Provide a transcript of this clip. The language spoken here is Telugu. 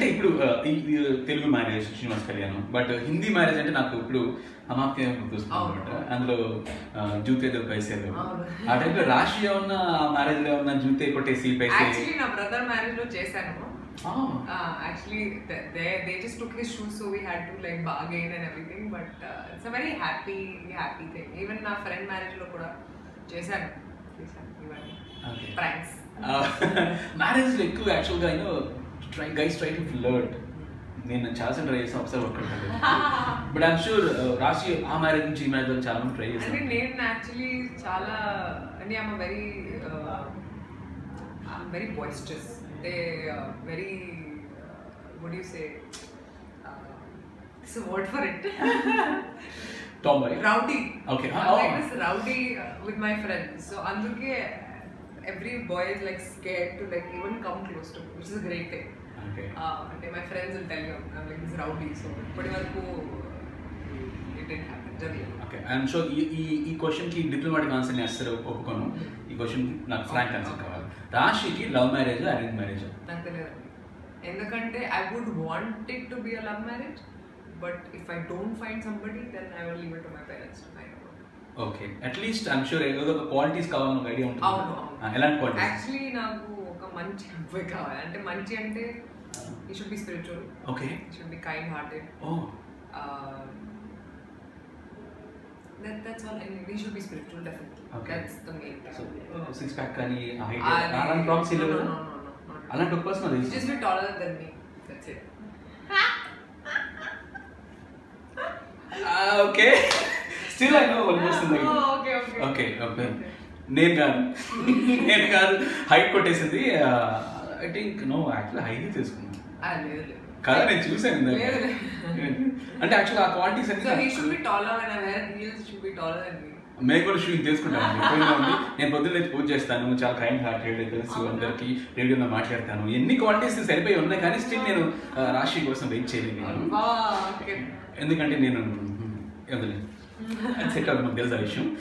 అంటే ఇప్పుడు ఆ, ఈ ఈ తెలుగు మ్యారేజ్ శ్రీనివాస్ కళ్యాణం బట్ హిందీ మ్యారేజ్ అంటే నాకు ఇప్పుడు అమాప్య గుర్తొస్తుంది అవును. అనమాట అందులో ఆ, జూతే దో పైసలు అవును. ఆ టైంలో రాశి ఉన్న మ్యారేజ్ లో ఉన్న జూతే కొట్టేసి పైసే యాక్చువల్లీ నా బ్రదర్ మ్యారేజ్ లో చేశాను ఆ, actually they they just took his shoes so we had to like bargain and everything but it's a very happy happy thing even నా ఫ్రెండ్ మ్యారేజ్ లో కూడా చేశాను చేశాను ఇవన్నీ Okay. ప్రాంక్స్ మ్యారేజ్ లో ఎక్కువ యాక్చువల్గా you know try guys try to flirt నేను చాలా ట్రై చేసిన ఒకసారి వర్క్ బట్ ఐఎమ్ షూర్ రాశి ఆ మ్యారేజ్ నుంచి ఈ మ్యారేజ్ చాలా మంది ట్రై అంటే చేశాను నేను యాక్చువల్లీ చాలా అంటే ఐమ్ వెరీ వెరీ బాయిస్టస్ అంటే very would you say it's word for it tomboy rowdy Okay. Oh. Rowdy with my friends so అందుకే every boy is like scare to like even come close to which is great thing okay అంటే my friends will tell you like is rowdy so ఇప్పటి వరకు ఇట్ డెంట్ హ్యాపెన్ జరిగింది ఓకే ఐఎమ్ షూర్ ఈ ఈ ఈ క్వశ్చన్కి డిప్లొమాటిక్ ఆన్సర్ నేను అస్సలు ఒప్పుకోను ఈ క్వశ్చన్ నాకు ఫ్రాంక్ ఆన్సర్ కావాలి రాశికి లవ్ మ్యారేజ్ అరేంజ్ మ్యారేజ్ నాకు తెలియదు ఎందుకంటే I would want it to be a love marriage but if I don't find somebody then I will leave it to my parents to find okay at least I'm sure ఏదో ఒక క్వాలిటీస్ కావాలని ఒక ఐడియా ఉంటుంది అవును, ఆ, ఎలాంటి క్వాలిటీస్ యాక్చువల్లీ నాకు ఒక మంచి అబ్బాయి కావాలి అంటే మంచి అంటే ఈ should be spiritual okay should be kind hearted oh that, that's all I mean. We should be spiritual, definitely. Okay. That's the main thing. So six pack కానీ హైట్ I- అలాంటి ప్రాబ్లమ్స్ no, లేవు no, కదా no, no, no, not అలాంటి ఒక పర్సన్ అది Just be taller than me. That's it. Okay still I know one వస్తుంది Oh, okay, okay. Okay okay నేను కాదు నేను కాదు హైట్ కొట్టేసింది I think no actually height తీసుకున్నాను Ah, లేదు, లేదు. కదా నేను చూసాను ఇందాక. లేదు, లేదు. అంటే యాక్చువల్ ఆ క్వాలిటీస్ So he అన్ని should be taller when I wear heels. He should be taller than me. మేము కూడా షూయింగ్ చేసుకుంటాను ఎక్కువగా ఉంది నేను పొద్దున్న లేచి పూజ చేస్తాను చాలా కైండ్ హార్టెడ్ తెలుసు అవునా? అందరికి రేడియోలో మాట్లాడతాను ఎన్ని క్వాలిటీస్ సరిపోయి ఉన్నాయి కానీ స్టిల్ నేను ఆ, రాశి కోసం వెయిట్ చేయలేదు నేను Wow, okay. ఎందుకంటే నేను సెట్ అవుతుంది మాకు తెలుసు ఆ విషయం